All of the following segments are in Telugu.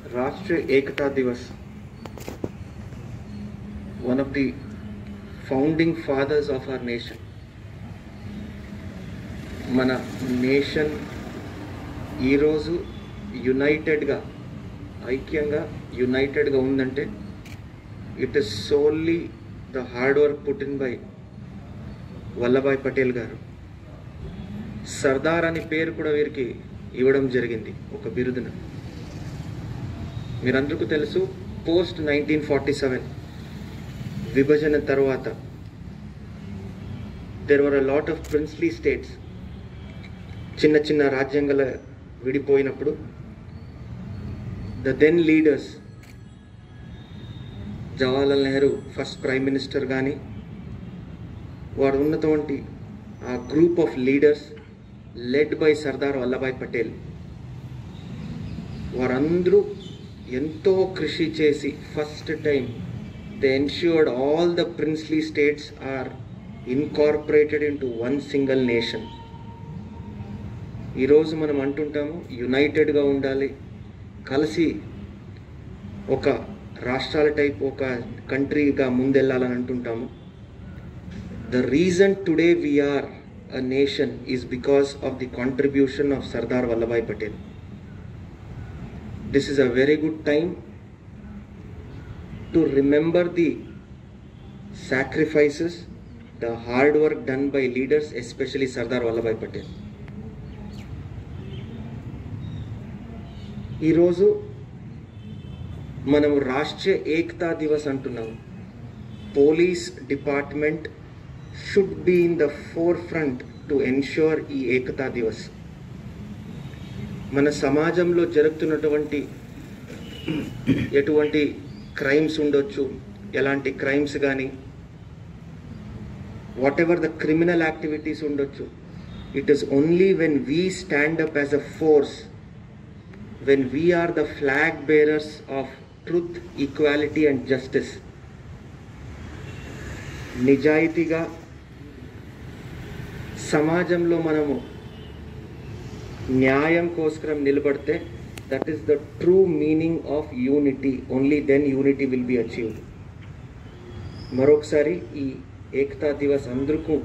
Rashtriya Ekata Divas, one of the founding fathers of our nation. మన నేషన్ ఈరోజు యునైటెడ్గా ఐక్యంగా యునైటెడ్గా ఉందంటే it is solely the hard work put in by Vallabhbhai Patel గారు సర్దార్ అని పేరు కూడా వీరికి ఇవ్వడం జరిగింది ఒక బిరుదున మీరందరికీ తెలుసు పోస్ట్ నైన్టీన్ ఫార్టీ సెవెన్ విభజన తర్వాత there were a lot of princely states చిన్న చిన్న రాజ్యాంగాల విడిపోయినప్పుడు the then leaders Jawaharlal Nehru first prime minister కానీ వారు ఉన్నటువంటి ఆ group of leaders led by Sardar Vallabhbhai Patel వారందరూ ఎంతో కృషి చేసి first time they ensured all the princely states are incorporated into one single nation ఈరోజు మనం అంటుంటాము యునైటెడ్గా ఉండాలి కలిసి ఒక రాష్ట్రాల టైప్ ఒక కంట్రీగా ముందెళ్ళాలని అంటుంటాము the reason today we're a nation is because of the contribution of Sardar Vallabhbhai Patel this is a very good time to remember the sacrifices, the hard work done by leaders, especially Sardar Vallabhai Patel. ఈరోజు మనము రాష్ట్రీయ ఏకతా దివస్ అంటున్నాం police department should be in the forefront to ensure ఈ ఏకతా దివస్ మన సమాజంలో జరుగుతున్నటువంటి ఎటువంటి క్రైమ్స్ ఉండొచ్చు ఎలాంటి క్రైమ్స్ కానీ whatever the criminal activities ఉండొచ్చు it is only when we stand up as a force when we are the flag bearers of truth equality and justice నిజాయితీగా సమాజంలో మనము న్యాయం కోసరం నిలబడితే that is the true meaning of unity only then unity will be achieved మరొకసారి ఈ ఏకతా దివస్ అందరికీ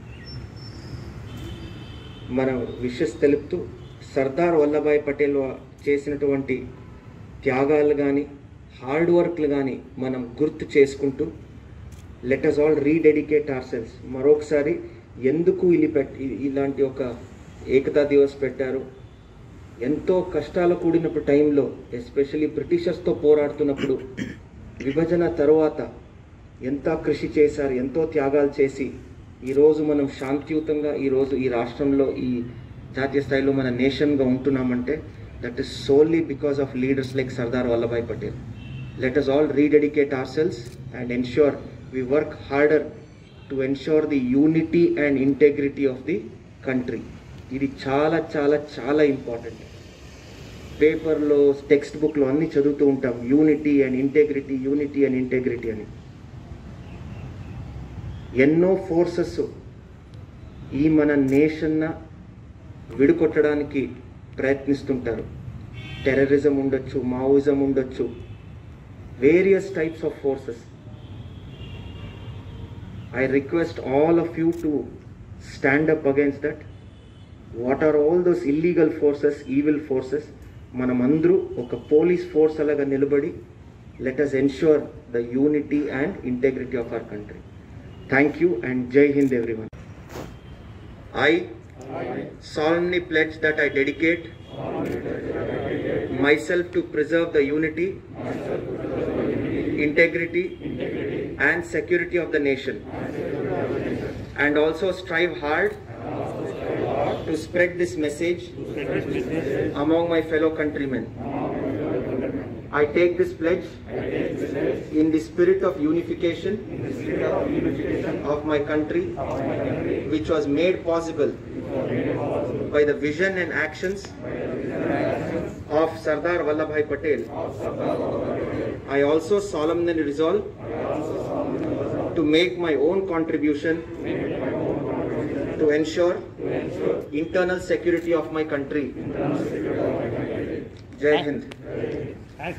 మన విషెస్ తెలుపుతూ సర్దార్ వల్లభాయ్ పటేల్ వా- చేసినటువంటి త్యాగాలు కానీ హార్డ్ వర్క్లు కానీ మనం గుర్తు చేసుకుంటూ let us all rededicate ourselves మరొకసారి ఎందుకు ఇది పెట్ ఇ- ఇలాంటి ఒక ఏకతా దివస్ పెట్టారు ఎంతో కష్టాలు కూడినప్పుడు టైంలో ఎస్పెషల్లీ బ్రిటిషర్స్తో పోరాడుతున్నప్పుడు విభజన తర్వాత ఎంత కృషి చేశారు ఎంతో త్యాగాలు చేసి ఈరోజు మనం శాంతియుతంగా ఈరోజు ఈ రాష్ట్రంలో ఈ జాతీయ స్థాయిలో మన నేషన్గా ఉంటున్నామంటే that is solely because of leaders like Sardar Vallabhbhai Patel let us all rededicate ourselves and ensure we work harder to ensure the unity and integrity of the country ఇది చాలా చాలా చాలా ఇంపార్టెంట్ పేపర్లో టెక్స్ట్ బుక్లో అన్నీ చదువుతూ ఉంటాం unity and integrity unity and integrity అని ఎన్నో ఫోర్సెస్ ఈ మన నేషన్న విడుకొట్టడానికి ప్రయత్నిస్తుంటారు టెర్రరిజం ఉండొచ్చు మావోయిజం ఉండొచ్చు various types of forces I request all of you to stand up against that what are all those illegal forces evil forces మనమందరూ ఒక పోలీస్ ఫోర్స్ అలాగా నిలబడి let us ensure the unity and integrity of our country thank you and Jai Hind everyone I solemnly pledge that I dedicate myself to preserve the unity, integrity, and security of the nation, and also strive hard to spread this message among my fellow countrymen. I take this pledge in the spirit of unification of my country, which was made possible by the vision and actions of Sardar Vallabhai Patel. I also solemnly resolve to make my own contribution to ensure internal security of my country. Jai Hind.